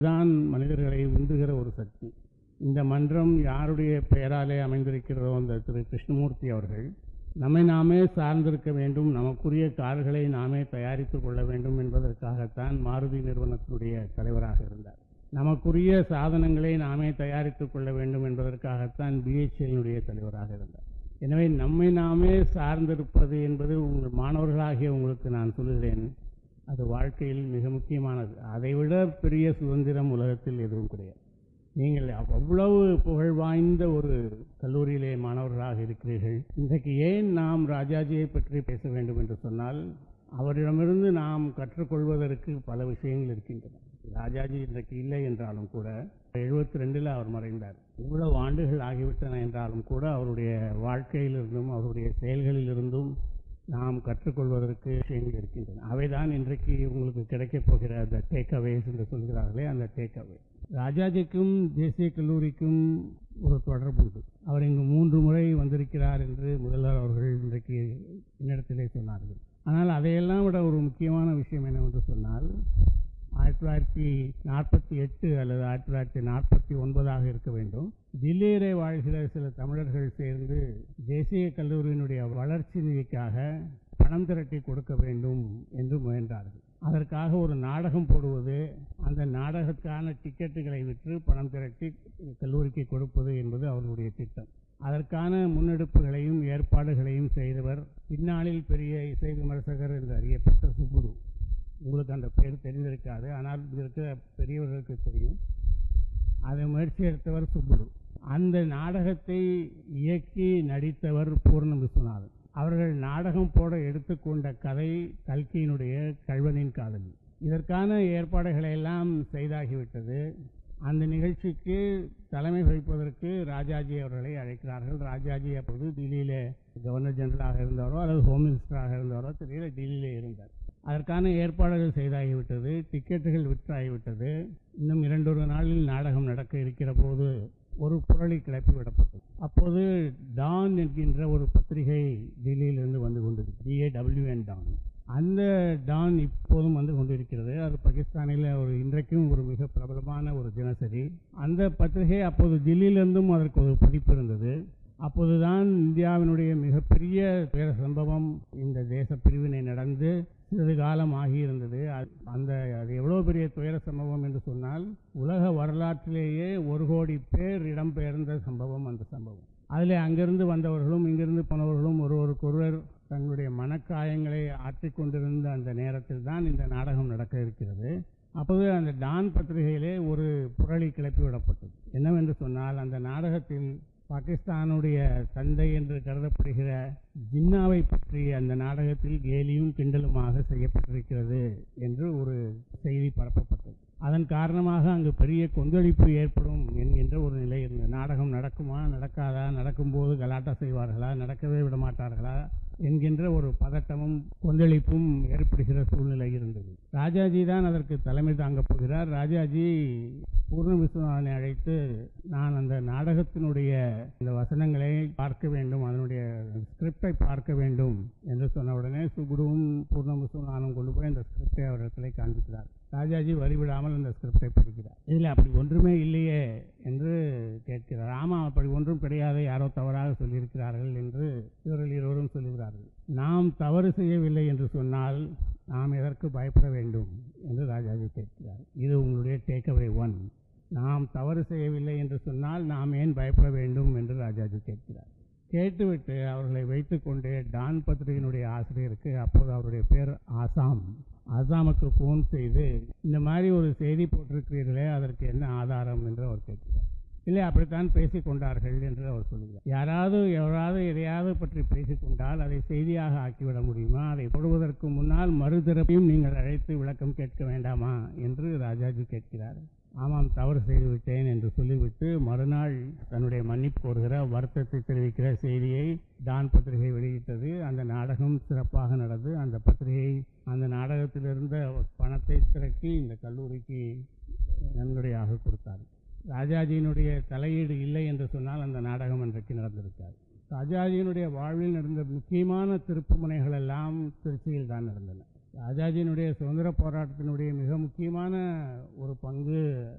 தான் மனிதர்களை உந்துகிற ஒரு சக்தி இந்த மன்றம் யாருடைய பெயராலே அமைந்திருக்கிறதோ அந்த திரு கிருஷ்ணமூர்த்தி அவர்கள் நம்மை நாமே சார்ந்திருக்க வேண்டும் நமக்குரிய கார்களை நாமே தயாரித்துக் கொள்ள வேண்டும் என்பதற்காகத்தான் மாருதி நிறுவனத்தினுடைய தலைவராக இருந்தார் நமக்குரிய சாதனங்களை நாமே தயாரித்துக் கொள்ள வேண்டும் என்பதற்காகத்தான் பிஹெச்எல்னுடைய தலைவராக இருந்தார் எனவே நம்மை நாமே சார்ந்திருப்பது என்பது உங்கள் மாணவர்களாகிய உங்களுக்கு நான் சொல்லுகிறேன் அது வாழ்க்கையில் மிக முக்கியமானது அதைவிட பெரிய சுதந்திரம் உலகத்தில் எதுவும் கிடையாது நீங்கள் அவ்வளவு புகழ் வாய்ந்த ஒரு கல்லூரியிலே மாணவர்களாக இருக்கிறீர்கள் இன்றைக்கு ஏன் நாம் ராஜாஜியை பற்றி பேச வேண்டும் என்று சொன்னால் அவரிடமிருந்து நாம் கற்றுக்கொள்வதற்கு பல விஷயங்கள் இருக்கின்றன ராஜாஜி இன்றைக்கு இல்லை என்றாலும் கூட எழுபத்தி ரெண்டில் அவர் மறைந்தார் இவ்வளவு ஆண்டுகள் ஆகிவிட்டன என்றாலும் கூட அவருடைய வாழ்க்கையிலிருந்தும் அவருடைய செயல்களிலிருந்தும் நாம் கற்றுக்கொள்வதற்கு விஷயங்கள் இருக்கின்றன அவைதான் இன்றைக்கு உங்களுக்கு கிடைக்கப் போகிற அந்த டேக் அவேஸ் என்று சொல்கிறார்களே அந்த டேக் அவே ராஜாஜிக்கும் தேசிய கல்லூரிக்கும் ஒரு தொடர்பு உண்டு அவர் இங்கு மூன்று முறை வந்திருக்கிறார் என்று முதல்வர் அவர்கள் இன்றைக்கு என்னிடத்திலே சொன்னார்கள் ஆனால் அதையெல்லாம் விட ஒரு முக்கியமான விஷயம் என்னவென்று சொன்னால் ஆயிரத்தி தொள்ளாயிரத்தி நாற்பத்தி எட்டு அல்லது ஆயிரத்தி தொள்ளாயிரத்தி நாற்பத்தி ஒன்பதாக இருக்க வேண்டும் தில்லியிலே வாழ்கிற சில தமிழர்கள் சேர்ந்து தேசிய கல்லூரியினுடைய வளர்ச்சி நிதிக்காக பணம் திரட்டி கொடுக்க வேண்டும் என்று முயன்றார்கள் அதற்காக ஒரு நாடகம் போடுவது அந்த நாடகத்துக்கான டிக்கெட்டுகளை விற்று பணம் திரட்டி கல்லூரிக்கு கொடுப்பது என்பது அவர்களுடைய திட்டம் அதற்கான முன்னெடுப்புகளையும் ஏற்பாடுகளையும் செய்தவர் பின்னாளில் பெரிய இசை விமர்சகர் என்று அறியப்பட்ட சுப்புடு உங்களுக்கு அந்த பேர் தெரிந்திருக்காது ஆனால் இங்க இருக்கிற பெரியவர்களுக்கு தெரியும் அதை முயற்சி எடுத்தவர் சுப்புடு அந்த நாடகத்தை இயக்கி நடித்தவர் பூர்ண விஸ்வநாதன் அவர்கள் நாடகம் போட எடுத்துக்கொண்ட கதை கல்கியினுடைய கல்வனின் காதலி இதற்கான ஏற்பாடுகளை எல்லாம் செய்தாகிவிட்டது அந்த நிகழ்ச்சிக்கு தலைமை வகிப்பதற்கு ராஜாஜி அவர்களை அழைக்கிறார்கள் ராஜாஜி அப்போது தில்லியிலே கவர்னர் ஜெனரலாக இருந்தவரோ அல்லது ஹோம் மினிஸ்டராக இருந்தவரோ தெரியல டெல்லியிலே இருந்தார் அதற்கான ஏற்பாடுகள் செய்தாகிவிட்டது டிக்கெட்டுகள் விற்றாகிவிட்டது இன்னும் இரண்டொரு நாளில் நாடகம் நடக்க இருக்கிற போது ஒரு புரளி கிளப்பி விடப்பட்டது அப்போது டான் என்கின்ற ஒரு பத்திரிகை டெல்லியிலிருந்து வந்து கொண்டது டிஏடபிள்யூஎன் டான் அந்த டான் இப்போதும் வந்து கொண்டிருக்கிறது அது பாகிஸ்தானில் ஒரு இன்றைக்கும் ஒரு மிக பிரபலமான ஒரு தினசரி அந்த பத்திரிகை அப்போது தில்லியிலிருந்தும் அதற்கு ஒரு பதிப்பு இருந்தது அப்போதுதான் இந்தியாவினுடைய மிகப்பெரிய துயர சம்பவம் இந்த தேச பிரிவினை நடந்து சிறிது காலம் ஆகியிருந்தது அது- அந்த அது எவ்வளோ பெரிய துயர சம்பவம் என்று சொன்னால் உலக வரலாற்றிலேயே ஒரு கோடி பேர் இடம்பெயர்ந்த சம்பவம் அந்த சம்பவம் அதில் அங்கிருந்து வந்தவர்களும் இங்கிருந்து போனவர்களும் ஒருவருக்கொருவர் தங்களுடைய மனக்காயங்களை ஆற்றிக் கொண்டிருந்த அந்த நேரத்தில் தான் இந்த நாடகம் நடக்க இருக்கிறது அப்போது அந்த டான் பத்திரிகையிலே ஒரு புரளி கிளப்பி விடப்பட்டது என்னவென்று சொன்னால் அந்த நாடகத்தில் பாகிஸ்தானுடைய தந்தை என்று கருதப்படுகிற ஜின்னாவை பற்றி அந்த நாடகத்தில் கேலியும் கிண்டலுமாக செய்யப்பட்டிருக்கிறது என்று ஒரு செய்தி பரப்பப்பட்டது அதன் காரணமாக அங்கு பெரிய கொந்தளிப்பு ஏற்படும் என்கின்ற ஒரு நிலை இருந்தது நாடகம் நடக்குமா நடக்காதா நடக்கும்போது கலாட்டா செய்வார்களா நடக்கவே விட மாட்டார்களா என்கின்ற ஒரு பதட்டமும் கொந்தளிப்பும் ஏற்படுகிற சூழ்நிலை இருந்தது ராஜாஜி தான் அதற்கு தலைமை தாங்கப் போகிறார் ராஜாஜி பூர்ண விஸ்வநாதனை அழைத்து நான் அந்த நாடகத்தினுடைய இந்த வசனங்களை பார்க்க வேண்டும் அதனுடைய ஸ்கிரிப்டை பார்க்க வேண்டும் என்று சொன்ன உடனே சுகுடுவும் பூர்ண விஸ்வநாதனும் கொண்டு போய் அந்த ஸ்கிரிப்டை அவரிடத்திலே காண்பிக்கிறார் ராஜாஜி வழிவிடாமல் அந்த ஸ்கிரிப்டை படிக்கிறார் இதில் அப்படி ஒன்றுமே இல்லையே என்று கேட்கிறார் ஆமாம் அப்படி ஒன்றும் கிடையாது யாரோ தவறாக சொல்லியிருக்கிறார்கள் என்று இவர்கள் இருவரும் சொல்லுகிறார்கள் நாம் தவறு செய்யவில்லை என்று சொன்னால் நாம் எதற்கு பயப்பட வேண்டும் என்று ராஜாஜி கேட்கிறார் இது உங்களுடைய டேக்அவே ஒன் நாம் தவறு செய்யவில்லை என்று சொன்னால் நாம் ஏன் பயப்பட வேண்டும் என்று ராஜாஜி கேட்கிறார் கேட்டுவிட்டு அவர்களை வைத்துக்கொண்டு டான் பத்திரிகையினுடைய ஆசிரியருக்கு அப்போது அவருடைய பேர் ஆசாம் ஆசாமுக்கு ஃபோன் செய்து இந்த மாதிரி ஒரு செய்தி போட்டிருக்கிறீர்களே அதற்கு என்ன ஆதாரம் என்று அவர் கேட்கிறார் இல்லை அப்படித்தான் பேசிக் கொண்டார்கள் என்று அவர் சொல்கிறார் யாராவது எவராவது எதையாவது பற்றி பேசிக்கொண்டால் அதை செய்தியாக ஆக்கிவிட முடியுமா அதை போடுவதற்கு முன்னால் மறுதரப்பையும் நீங்கள் அழைத்து விளக்கம் கேட்க வேண்டாமா என்று ராஜாஜி கேட்கிறார் ஆமாம் தவறு செய்துவிட்டேன் என்று சொல்லிவிட்டு மறுநாள் தன்னுடைய மன்னிப்பு கோருகிற வருத்தத்தை தெரிவிக்கிற செய்தியை டான் பத்திரிகை வெளியிட்டது அந்த நாடகம் சிறப்பாக நடந்து அந்த பத்திரிகை அந்த நாடகத்தில் இருந்த பணத்தை திரட்டி இந்த கல்லூரிக்கு நன்கொடையாக கொடுத்தார் ராஜாஜியினுடைய தலையீடு இல்லை என்று சொன்னால் அந்த நாடகம் அன்றைக்கு நடந்திருக்காது ராஜாஜியினுடைய வாழ்வில் நடந்த முக்கியமான திருப்புமுனைகள் எல்லாம் திருச்சியில் தான் நடந்தன ராஜாஜியினுடைய சுதந்திர போராட்டத்தினுடைய மிக முக்கியமான ஒரு பங்கு